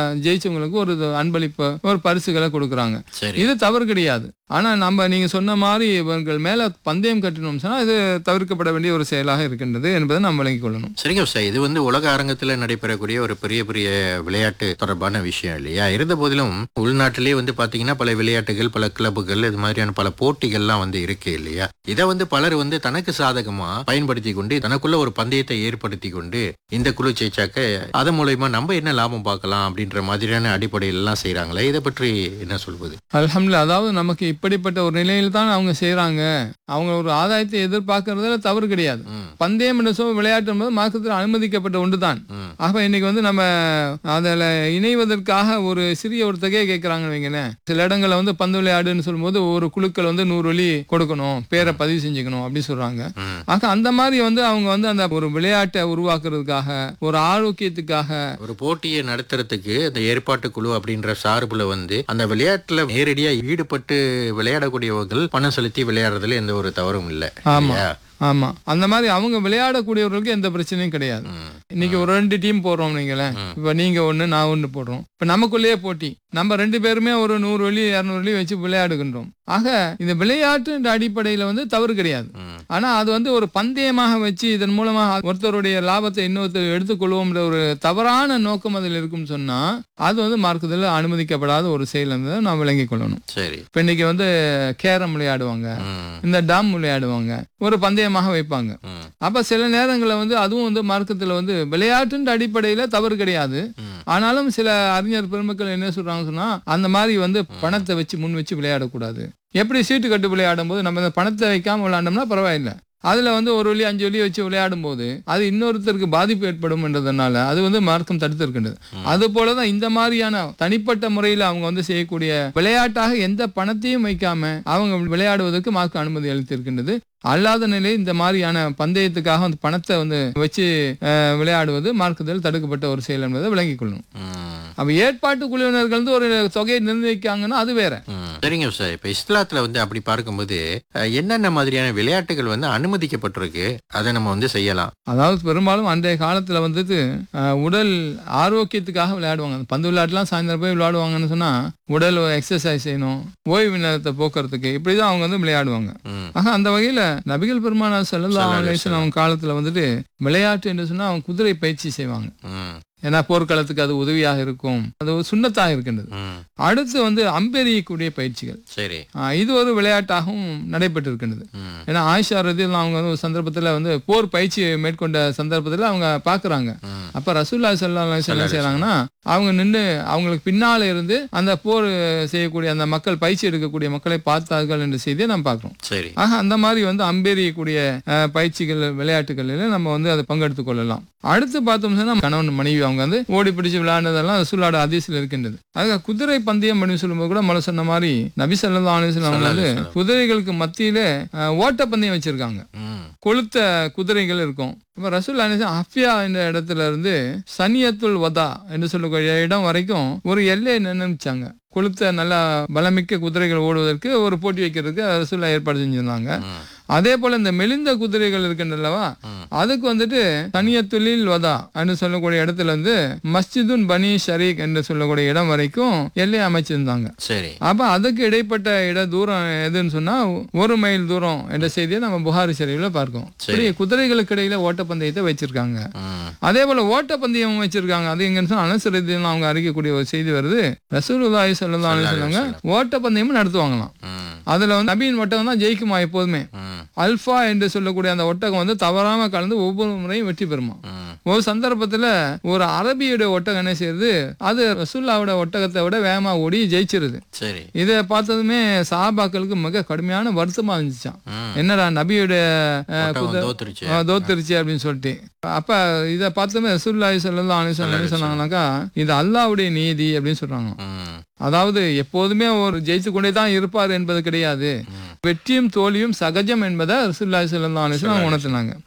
ஜெயிச்சவங்களுக்கு ஒரு இது அன்பளிப்பு ஒரு பரிசுகளை கொடுக்குறாங்க சரி இது தவறு கிடையாது ஆனா நம்ம நீங்க சொன்ன மாதிரி இவர்கள் மேல பந்தயம் கட்டணும் சொன்னா இது தவிர்க்கப்பட வேண்டிய ஒரு செயலாக இருக்கின்றது என்பதை நாம் விளங்கிக் கொள்ளணும் சரிங்க சார் இது வந்து உலக அரங்கத்துல நடைபெறக்கூடிய ஒரு பெரிய பெரிய விளையாட்டு தொடர்பான விஷயம் இல்லையா இருந்த போதிலும் உள்நாட்டிலேயே வந்து பாத்தீங்கன்னா பல விளையாட்டுகள் பல கிளப்புகள் இது மாதிரியான பல போட்டிகள்லாம் வந்து இருக்கு இல்லையா இதை வந்து பலர் வந்து தனக்கு சாதகமா பயன்படுத்தி கொண்டு தனக்குள்ள ஒரு பந்தயத்தை ஏற்படுத்தி கொண்டு இந்த குழு ஜெயிச்சாக்க அதன் மூலயமா நம்ம என்ன லாபம் பார்க்கலாம் அப்படின்ற மாதிரியான அடிப்படையில் எல்லாம் செய்யறாங்களே இதை பற்றி என்ன சொல்வது அல்ஹம்துலில்லாஹ் அதாவது நமக்கு இப்படிப்பட்ட ஒரு நிலையில் தான் அவங்க செய்றாங்க அவங்க ஒரு ஆதாயத்தை எதிர்பார்க்கறதுல தவறு கிடையாது ம், பந்தயம் என்ற சொல் விளையாட்டு என்பது மார்க்கத்தில் அனுமதிக்கப்பட்ட ஒன்றுதான் ம், ஆக இன்னைக்கு வந்து நம்ம அதில் இணைவதற்காக ஒரு சிறிய ஒரு தொகையை கேட்குறாங்கன்னு வைங்களேன் சில இடங்கள்ல வந்து பந்து விளையாடுன்னு சொல்லும்போது ஒரு குழுக்கள் வந்து நூறு வழி கொடுக்கணும் பேரை பதிவு செஞ்சுக்கணும் அப்படின்னு சொல்றாங்க ம். ஆக அந்த மாதிரி வந்து அவங்க வந்து அந்த ஒரு விளையாட்டை உருவாக்குறதுக்காக ஒரு ஆரோக்கியத்துக்காக ஒரு போட்டியை நடத்துறதுக்கு அந்த ஏற்பாட்டு குழு அப்படின்ற சார்புல வந்து அந்த விளையாட்டுல நேரடியா ஈடுபட்டு விளையாடக்கூடியவர்கள் பணம் செலுத்தி விளையாடுறதுல எந்த ஒரு தவறும் இல்ல ஆமா. இல்லையா? ஆமா அந்த மாதிரி அவங்க விளையாடக்கூடியவர்களுக்கு எந்த பிரச்சனையும் கிடையாது ம், இன்னைக்கு ஒரு ரெண்டு டீம் போடுறோம் நீங்களேன் ம். இப்ப நீங்க ஒண்ணு நான் ஒண்ணு போடுறோம் இப்ப நமக்குள்ளேயே போட்டி நம்ம ரெண்டு பேருமே ஒரு நூறு வழி இரநூறு வழி வச்சு விளையாடுகின்றோம் ஆக இந்த விளையாட்டு அடிப்படையில வந்து தவறு கிடையாது ம், ஆனா அது வந்து ஒரு பந்தயமாக வச்சு இதன் மூலமாக ஒருத்தருடைய லாபத்தை இன்னொருத்தர் எடுத்துக்கொள்வோம்ன்ற ஒரு தவறான நோக்கம் அதில் இருக்கும்னு சொன்னா அது வந்து மார்க்கத்தில் அனுமதிக்கப்படாத ஒரு செயல் என்பதை நாம் விளங்கிக் கொள்ளணும் சரி இப்ப இன்னைக்கு வந்து கேரம் விளையாடுவாங்க ம், இந்த டாம் விளையாடுவாங்க ஒரு பந்தயமாக வைப்பாங்க ம், அப்ப சில நேரங்களில் வந்து அதுவும் வந்து மார்க்கத்தில் வந்து விளையாட்டுன்ற அடிப்படையில தவறு கிடையாது ம். ஆனாலும் சில அறிஞர் பெருமக்கள் என்ன சொல்றாங்க சொன்னா அந்த மாதிரி வந்து பணத்தை வச்சு முன் வச்சு விளையாடக்கூடாது எப்படி சீட்டு கட்டு விளையாடும் போது நம்ம இந்த பணத்தை வைக்காம விளையாண்டோம்னா பரவாயில்லை அதுல வந்து ஒரு வழி அஞ்சு வழி வச்சு விளையாடும் போது அது இன்னொருத்தருக்கு பாதிப்பு ஏற்படும் என்றதுனால அது வந்து மார்க்கம் தடுத்து இருக்கின்றது அது போலதான் இந்த மாதிரியான தனிப்பட்ட முறையில் அவங்க வந்து செய்யக்கூடிய விளையாட்டாக எந்த பணத்தையும் வைக்காம அவங்க விளையாடுவதற்கு மார்க் அனுமதி அளித்திருக்கின்றது அல்லாத நிலை இந்த மாதிரியான பந்தயத்துக்காக அந்த பணத்தை வந்து வச்சு அஹ், விளையாடுவது மார்க்கத்தில் தடுக்கப்பட்ட ஒரு செயல் என்பதை விளங்கிக் கொள்ளணும் ம், அப்ப ஏற்பாட்டு குழுவினர்கள் வந்து ஒரு தொகையை நிர்ணயிக்காங்கன்னா அது வேற ம். சரிங்க சார் இப்ப இஸ்லாத்துல வந்து அப்படி பார்க்கும்போது அஹ், என்னென்ன மாதிரியான விளையாட்டுகள் வந்து அனுமதிக்கப்பட்டிருக்கு அதை நம்ம வந்து செய்யலாம் அதாவது பெரும்பாலும் அன்றைய காலத்துல வந்துட்டு அஹ், உடல் ஆரோக்கியத்துக்காக விளையாடுவாங்க அந்த பந்து விளையாட்டுலாம் சாயந்தரம் போய் விளையாடுவாங்கன்னு சொன்னா உடல் எக்ஸசைஸ் செய்யணும் ஓய்வு நேரத்தை போக்குறதுக்கு இப்படிதான் அவங்க வந்து விளையாடுவாங்க ம், ஆக அந்த வகையில நபிகள் பெருமானா செல்லல்லா ஸல்லல்லாஹு அலைஹி வஸல்லம். அவங்க காலத்துல வந்துட்டு விளையாட்டு என்று சொன்னா அவங்க குதிரை பயிற்சி செய்வாங்க ம், ஏன்னா போர்க்களத்துக்கு அது உதவியாக இருக்கும் அது ஒரு சுண்ணத்தாக இருக்கின்றது ம். அடுத்து வந்து அம்பெறியக்கூடிய பயிற்சிகள் சரி ஆஹ் இது ஒரு விளையாட்டாகவும் நடைபெற்று இருக்கின்றது ம், ஏன்னா ஆயிஷா ரதியில் அவங்க வந்து ஒரு சந்தர்ப்பத்துல வந்து போர் பயிற்சி மேற்கொண்ட சந்தர்ப்பத்துல அவங்க பாக்குறாங்க ம். அப்ப ரசூல்லா சல்லா என்ன செய்யறாங்கன்னா அவங்க நின்று அவங்களுக்கு பின்னால இருந்து அந்த போர் செய்யக்கூடிய அந்த மக்கள் பயிற்சி எடுக்கக்கூடிய மக்களை பார்த்தார்கள் என்ற செய்தியை நம்ம பார்க்கிறோம் சரி ஆக அந்த மாதிரி வந்து அம்பேறியக்கூடிய அஹ், பயிற்சிகள் விளையாட்டுகளில் நம்ம வந்து அதை பங்கெடுத்துக் கொள்ளலாம் அடுத்து பார்த்தோம்னா நம்ம கணவன் மனைவி அவங்க வந்து ஓடி பிடிச்சு விளையாடுனதெல்லாம் ரசூலோட அதிசயில் இருக்கின்றது அதுக்கு குதிரை பந்தயம் அப்படின்னு சொல்லும்போது கூட முதல்ல சொன்ன மாதிரி நபி ஸல்லல்லாஹு அலைஹி வஸல்லம் அவங்க வந்து ஸல்லல்லாஹு அலைஹி குதிரைகளுக்கு மத்தியில அஹ், ஓட்டப்பந்தயம் வச்சிருக்காங்க ம், கொளுத்த குதிரைகள் இருக்கும் இப்ப ரசூல் அலிசன் அஃபியா என்ற இடத்துல இருந்து சனியத்துல் வதா என்று சொல்லக்கூடிய இடம் வரைக்கும் ஒரு எல்லையை நிர்ணயிச்சாங்க கொளுத்த நல்லா பலமிக்க குதிரைகள் ஓடுவதற்கு ஒரு போட்டி வைக்கிறதுக்கு ரசூல்லா ஏற்பாடு செஞ்சிருந்தாங்க ம், அதே போல இந்த மெலிந்த குதிரைகள் இருக்கின்றல்லவா ம். அதுக்கு வந்துட்டு தனியத்துலில் வதா என்று சொல்லக்கூடிய இடத்துல இருந்து மஸ்ஜிதுன் பனி ஷரீக் என்று சொல்லக்கூடிய இடம் வரைக்கும் எல்லை அமைச்சிருந்தாங்க சரி அப்ப அதுக்கு இடைப்பட்ட இட தூரம் எதுன்னு சொன்னா ஒரு மைல் தூரம் என்ற செய்தியை நம்ம புகாரி சரிவில் பார்க்கோம் சரி. இப்படி குதிரைகளுக்கு இடையில ஓட்டப்பந்தயத்தை வச்சிருக்காங்க ம், அதே போல ஓட்டப்பந்தயம் வச்சிருக்காங்க அது எங்கன்னு சொன்னா அனுசரிதின்னு அவங்க அறிக்கக்கூடிய ஒரு செய்தி வருது ரசூலுல்லாஹி ஸல்லல்லாஹு அலைஹி சொன்னாங்க ஓட்டப்பந்தயமும் நடத்துவாங்களாம் ம், அதுல வந்து நபியின் ஒட்டகம் தான் ஜெயிக்குமா எப்போதுமே ம், அல்ஃபா என்று சொல்லக்கூடிய அந்த ஒட்டகம் வந்து தவறாம கலந்து ஒவ்வொரு முறையும் வெற்றி பெறுமா ம். ஒரு சந்தர்ப்பத்துல ஒரு அரபியோட ஒட்டகம் என்ன செய்யுது அது ரசூல்லாவோட ஒட்டகத்தை விட வேகமா ஓடி ஜெயிச்சிருது சரி இதை பார்த்ததுமே சஹாபாக்களுக்கு மிக கடுமையான வருத்தமா இருந்துச்சான் ம். என்னடா நபியோட அஹ், ஒட்டகம் குதிரை- தோத்துருச்சு அஹ், தோத்துருச்சு அப்படின்னு சொல்லிட்டு அப்ப இதை பார்த்ததுமே ரசூல்லாஹி ஸல்லல்லாஹு அலைஹி வஸல்லம் என்ன சொன்னாங்கன்னாக்கா இது அல்லாஹ்வுடைய நீதி அப்படின்னு சொல்றாங்க ம், அதாவது எப்போதுமே ஒரு ஜெயித்து கொண்டே தான் இருப்பார் என்பது கிடையாது ம். வெற்றியும் தோல்வியும் சகஜம் என்பதை ரசூல்லாஹி ஸல்லல்லாஹு அலைஹி வஸல்லம் உணர்த்தினாங்க ம்.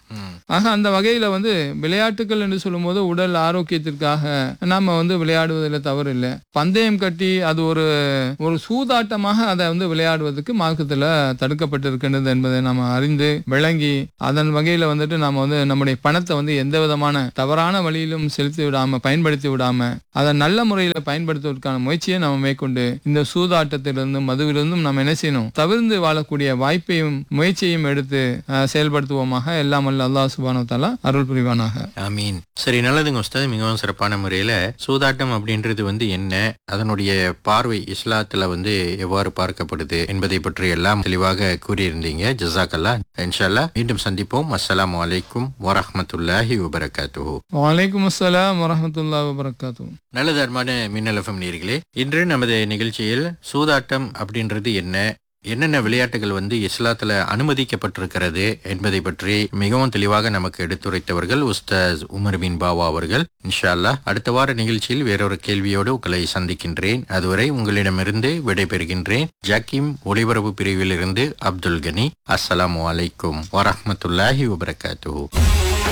ஆக அந்த வகையில வந்து விளையாட்டுகள் என்று சொல்லும்போது உடல் ஆரோக்கியத்திற்காக நாம வந்து விளையாடுவதில் தவறு இல்லை பந்தயம் கட்டி அது ஒரு ஒரு சூதாட்டமாக அதை வந்து விளையாடுவதற்கு மார்க்கத்துல தடுக்கப்பட்டிருக்கின்றது என்பதை நாம அறிந்து விளங்கி அதன் வகையில வந்துட்டு நாம வந்து நம்முடைய பணத்தை வந்து எந்த விதமான தவறான வழியிலும் செலுத்தி விடாம பயன்படுத்தி விடாம அதை நல்ல முறையில பயன்படுத்துவதற்கான முயற்சியை நம்ம மேற்கொண்டு இந்த சூதாட்டத்திலிருந்தும் மதுவிலிருந்தும் நம்ம என்ன செய்யணும் தவிர்ந்து வாழக்கூடிய வாய்ப்பையும் முயற்சியையும் எடுத்து அஹ், செயல்படுத்துவோமாக எல்லாம் அல்ல அல்லாஹ் சுபானு தாலா அருள் புரிவானாக ஆமீன் சரி நல்லதுங்க உஸ்தாத் மிகவும் சிறப்பான முறையில சூதாட்டம் அப்படின்றது வந்து என்ன அதனுடைய பார்வை இஸ்லாத்துல வந்து எவ்வாறு பார்க்கப்படுது என்பதை பற்றி எல்லாம் தெளிவாக கூறியிருந்தீங்க ஜசாக்கல்லா இன்ஷால்லா மீண்டும் சந்திப்போம் அஸ்ஸலாமு அலைக்கும் வரஹ்மத்துல்லாஹி வபரகாத்துஹு வலைக்கும் அஸ்ஸலாம் வரஹமத்துல்லா வபரகாத்தூ நல்லது அருமான மின்னல் எஃப்எம் நேர்களே இன்று நமது நிகழ்ச்சியில் சூதாட்டம் அப்படின்றது என்ன என்னென்ன விளையாட்டுகள் வந்து இஸ்லாத்துல அனுமதிக்கப்பட்டிருக்கிறது என்பதை பற்றி மிகவும் தெளிவாக நமக்கு எடுத்துரைத்தவர்கள் உஸ்தாஸ் உமர் பின் பாவா அவர்கள் இன்ஷா அல்லாஹ் அடுத்த வார நிகழ்ச்சியில் வேறொரு கேள்வியோடு உங்களை சந்திக்கின்றேன் அதுவரை உங்களிடமிருந்து விடைபெறுகின்றேன் ஜாக்கிம் ஒளிபரப்பு பிரிவில் இருந்து அப்துல் கனி அஸ்ஸலாமு அலைக்கும் வரஹ்மத்துல்லாஹி வபரகாத்துஹு